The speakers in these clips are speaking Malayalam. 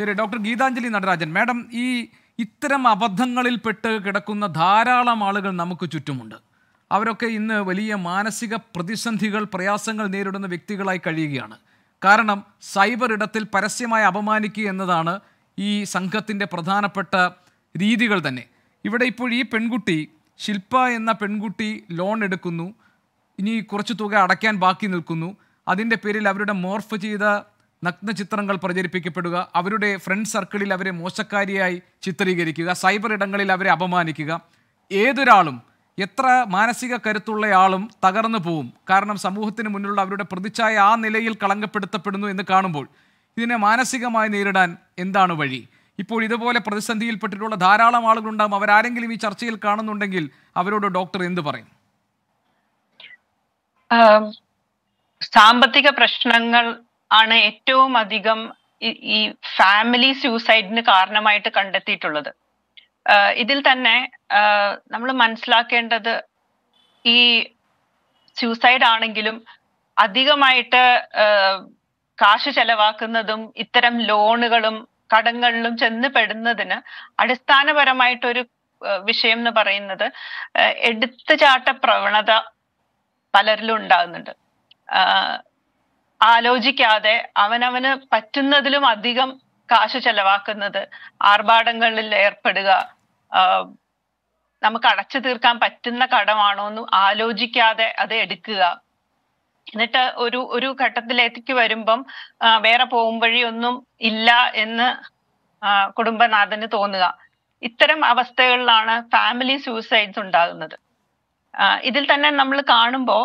ശരി ഡോക്ടർ ഗീതാഞ്ജലി നടരാജൻ മാഡം ഈ ഇത്തരം അബദ്ധങ്ങളിൽപ്പെട്ട് കിടക്കുന്ന ധാരാളം ആളുകൾ നമുക്ക് ചുറ്റുമുണ്ട് അവരൊക്കെ ഇന്ന് വലിയ മാനസിക പ്രതിസന്ധികൾ പ്രയാസങ്ങൾ നേരിടുന്ന വ്യക്തികളായി കഴിയുകയാണ് കാരണം സൈബർ ഇടത്തിൽ പരസ്യമായി അപമാനിക്കുക എന്നതാണ് ഈ സംഘത്തിൻ്റെ പ്രധാനപ്പെട്ട രീതികൾ തന്നെ ഇവിടെ ഇപ്പോൾ ഈ പെൺകുട്ടി ശില്പ എന്ന പെൺകുട്ടി ലോൺ എടുക്കുന്നു ഇനി കുറച്ച് തുക അടയ്ക്കാൻ ബാക്കി നിൽക്കുന്നു അതിൻ്റെ പേരിൽ അവരുടെ മോർഫ് ചെയ്ത നഗ്നചിത്രങ്ങൾ പ്രചരിപ്പിക്കപ്പെടുക അവരുടെ ഫ്രണ്ട് സർക്കിളിൽ അവരെ മോശക്കാരിയായി ചിത്രീകരിക്കുക സൈബർ ഇടങ്ങളിൽ അവരെ അപമാനിക്കുക ഏതൊരാളും എത്ര മാനസിക കരുത്തുള്ളയാളും തകർന്നു പോവും കാരണം സമൂഹത്തിന് മുന്നിലുള്ള അവരുടെ പ്രതിച്ഛായ ആ നിലയിൽ കളങ്കപ്പെടുത്തപ്പെടുന്നു എന്ന് കാണുമ്പോൾ ഇതിനെ മാനസികമായി നേരിടാൻ എന്താണ് വഴി ഇപ്പോൾ ഇതുപോലെ പ്രതിസന്ധിയിൽപ്പെട്ടിട്ടുള്ള ധാരാളം ആളുകളുണ്ടാകും അവരാരെങ്കിലും ഈ ചർച്ചയിൽ കാണുന്നുണ്ടെങ്കിൽ അവരോട് ഡോക്ടർ എന്ത് പറയും ആം, സാമ്പത്തിക പ്രശ്നങ്ങൾ ആണ് ഏറ്റവും അധികം ഈ- ഈ ഫാമിലി സൂസൈഡിന് കാരണമായിട്ട് കണ്ടെത്തിയിട്ടുള്ളത് ആ, ഇതിൽ തന്നെ നമ്മൾ മനസ്സിലാക്കേണ്ടത് ഈ സൂസൈഡ് ആണെങ്കിലും അധികമായിട്ട് ആ, കാശ് ചെലവാക്കുന്നതും ഇത്തരം ലോണുകളും കടങ്ങളിലും ചെന്ന് പെടുന്നതിന് അടിസ്ഥാനപരമായിട്ടൊരു ആ, വിഷയം എന്ന് പറയുന്നത് ആ, എടുത്തുചാട്ട പ്രവണത പലരിലും ഉണ്ടാകുന്നുണ്ട് ആഹ് ആലോചിക്കാതെ അവനവന് പറ്റുന്നതിലും അധികം കാശ് ചെലവാക്കുന്നത് ആർഭാടങ്ങളിൽ ഏർപ്പെടുക ആഹ് നമുക്ക് അടച്ചു തീർക്കാൻ പറ്റുന്ന കടമാണോ എന്ന് ആലോചിക്കാതെ അത് എടുക്കുക എന്നിട്ട് ഒരു ഒരു ഘട്ടത്തിലേക്ക് വരുമ്പം ആ, വേറെ പോകും വഴിയൊന്നും ഇല്ല എന്ന് ആ, കുടുംബനാഥന് തോന്നുക ഇത്തരം അവസ്ഥകളിലാണ് ഫാമിലി സൂസൈഡ്സ് ഉണ്ടാകുന്നത് ആ, ഇതിൽ തന്നെ നമ്മൾ കാണുമ്പോൾ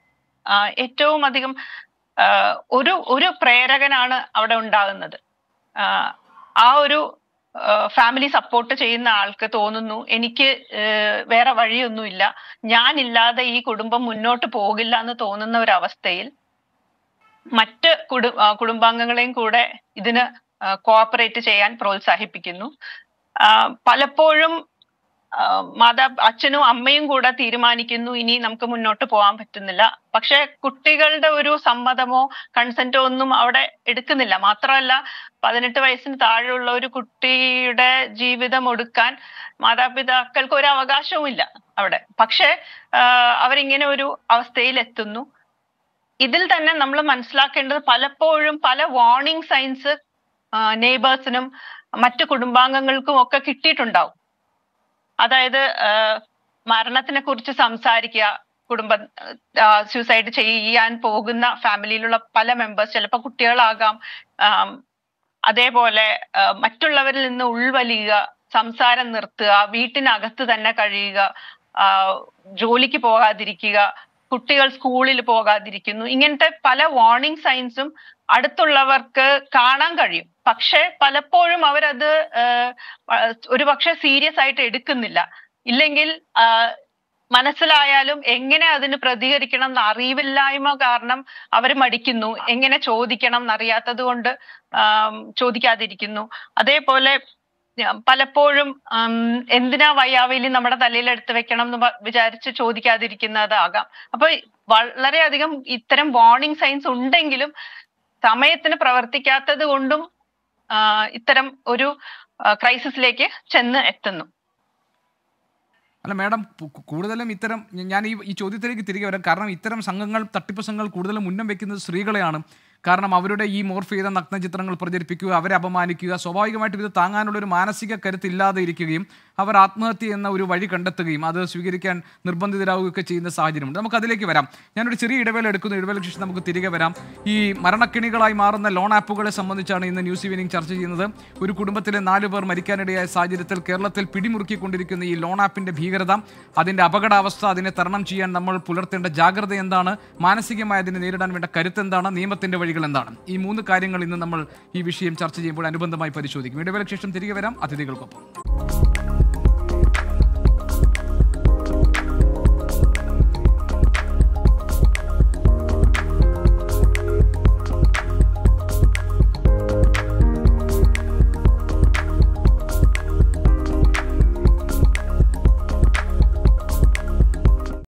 ഏറ്റവും അധികം ആ, ഒരു ഒരു പ്രേരകനാണ് അവിടെ ഉണ്ടാകുന്നത് ആ, ആ ഒരു ഫാമിലി സപ്പോർട്ട് ചെയ്യുന്ന ആൾക്ക് തോന്നുന്നു എനിക്ക് ഏഹ്, വേറെ വഴിയൊന്നുമില്ല ഞാനില്ലാതെ ഈ കുടുംബം മുന്നോട്ട് പോകില്ല എന്ന് തോന്നുന്ന ഒരു അവസ്ഥയിൽ മറ്റ് കുടു ആ, കുടുംബാംഗങ്ങളെയും കൂടെ ഇതിന് കോഓപ്പറേറ്റ് ചെയ്യാൻ പ്രോത്സാഹിപ്പിക്കുന്നു ആ, പലപ്പോഴും ആ, മാതാ അച്ഛനും അമ്മയും കൂടെ തീരുമാനിക്കുന്നു ഇനി നമുക്ക് മുന്നോട്ട് പോകാൻ പറ്റുന്നില്ല പക്ഷെ കുട്ടികളുടെ ഒരു സമ്മതമോ കൺസെന്റോ ഒന്നും അവിടെ എടുക്കുന്നില്ല മാത്രമല്ല പതിനെട്ട് വയസ്സിന് താഴെയുള്ള ഒരു കുട്ടിയുടെ ജീവിതം ഒടുക്കാൻ മാതാപിതാക്കൾക്ക് ഒരു അവകാശവും ഇല്ല അവിടെ പക്ഷെ ആഹ് അവരിങ്ങനെ ഒരു അവസ്ഥയിൽ എത്തുന്നു ഇതിൽ തന്നെ നമ്മൾ മനസ്സിലാക്കേണ്ടത് പലപ്പോഴും പല വാർണിംഗ് സൈൻസ് നെയ്ബേഴ്സിനും മറ്റു കുടുംബാംഗങ്ങൾക്കും ഒക്കെ കിട്ടിയിട്ടുണ്ടാവും അതായത് ആഹ് മരണത്തിനെ കുറിച്ച് സംസാരിക്കുക കുടുംബ സൂസൈഡ് ചെയ്യാൻ പോകുന്ന ഫാമിലിയിലുള്ള പല മെമ്പേഴ്സ് ചിലപ്പോൾ കുട്ടികളാകാം ആം, അതേപോലെ ആഹ് മറ്റുള്ളവരിൽ നിന്ന് ഉൾവലിയുക സംസാരം നിർത്തുക വീട്ടിനകത്ത് തന്നെ കഴിയുക ആഹ് ജോലിക്ക് പോകാതിരിക്കുക കുട്ടികൾ സ്കൂളിൽ പോകാതിരിക്കുന്നു ഇങ്ങനത്തെ പല വാർണിംഗ് സൈൻസും അടുത്തുള്ളവർക്ക് കാണാൻ കഴിയും പക്ഷെ പലപ്പോഴും അവരത് ആഹ് ഒരു പക്ഷെ സീരിയസ് ആയിട്ട് എടുക്കുന്നില്ല ഇല്ലെങ്കിൽ ആഹ് മനസ്സിലായാലും എങ്ങനെ അതിന് പ്രതികരിക്കണം എന്ന് അറിവില്ലായ്മ കാരണം അവർ മടിക്കുന്നു എങ്ങനെ ചോദിക്കണം എന്നറിയാത്തത് കൊണ്ട് ആം, ചോദിക്കാതിരിക്കുന്നു അതേപോലെ ഞാൻ പലപ്പോഴും ഉം, എന്തിനാ വയ്യാവേലി നമ്മുടെ തലയിൽ എടുത്ത് വെക്കണം എന്ന് പ- വിചാരിച്ച് ചോദിക്കാതിരിക്കുന്നതാകാം അപ്പൊ വളരെയധികം ഇത്തരം വാർണിംഗ് സൈൻസ് ഉണ്ടെങ്കിലും സമയത്തിന് പ്രവർത്തിക്കാത്തത് കൊണ്ടും ആ, ഇത്തരം ഒരു ക്രൈസിസിലേക്ക് ചെന്ന് എത്തുന്നു അല്ല മാഡം പു- കു- കൂടുതലും ഇത്തരം ഞ- ഞാൻ ഈ ഈ ചോദ്യത്തിലേക്ക് തിരികെ വരാം കാരണം ഇത്തരം സംഘങ്ങൾ തട്ടിപ്പ് സംഘങ്ങൾ കൂടുതലും മുന്നം വെക്കുന്നത് സ്ത്രീകളെയാണ് കാരണം അവരുടെ ഈ മോർഫ് ചെയ്ത നഗ്നചിത്രങ്ങൾ പ്രചരിപ്പിക്കുക അവരെ അപമാനിക്കുക സ്വാഭാവികമായിട്ടും ഇത് താങ്ങാനുള്ള ഒരു മാനസിക കരുത്തില്ലാതെ ഇരിക്കുകയും അവർ ആത്മഹത്യ എന്ന ഒരു വഴി കണ്ടെത്തുകയും അത് സ്വീകരിക്കാൻ നിർബന്ധിതരാകുകയൊക്കെ ചെയ്യുന്ന സാഹചര്യമുണ്ട് നമുക്ക് അതിലേക്ക് വരാം ഞാനൊരു ചെറിയ ഇടവേള എടുക്കുന്നു ഇടവേളയ്ക്ക് ശേഷം നമുക്ക് തിരികെ വരാം ഈ മരണക്കിണികളായി മാറുന്ന ലോൺ ആപ്പുകളെ സംബന്ധിച്ചാണ് ഇന്ന് ന്യൂസ് ഈവനിംഗ് ചർച്ച ചെയ്യുന്നത് ഒരു കുടുംബത്തിലെ നാല് പേർ മരിക്കാനിടയായ സാഹചര്യത്തിൽ കേരളത്തിൽ പിടിമുറുക്കിക്കൊണ്ടിരിക്കുന്ന ഈ ലോൺ ആപ്പിന്റെ ഭീകരത അതിന്റെ അപകടാവസ്ഥ അതിനെ തരണം ചെയ്യാൻ നമ്മൾ പുലർത്തേണ്ട ജാഗ്രത എന്താണ് മാനസികമായി അതിനെ നേരിടാൻ വേണ്ട കരുത്ത് എന്താണ് നിയമത്തിന്റെ വഴികൾ എന്താണ് ഈ മൂന്ന് കാര്യങ്ങൾ ഇന്ന് നമ്മൾ ഈ വിഷയം ചർച്ച ചെയ്യുമ്പോൾ അനുബന്ധമായി പരിശോധിക്കും ഇടവേളയ്ക്ക് ശേഷം തിരികെ വരാം അതിഥികൾക്കൊപ്പം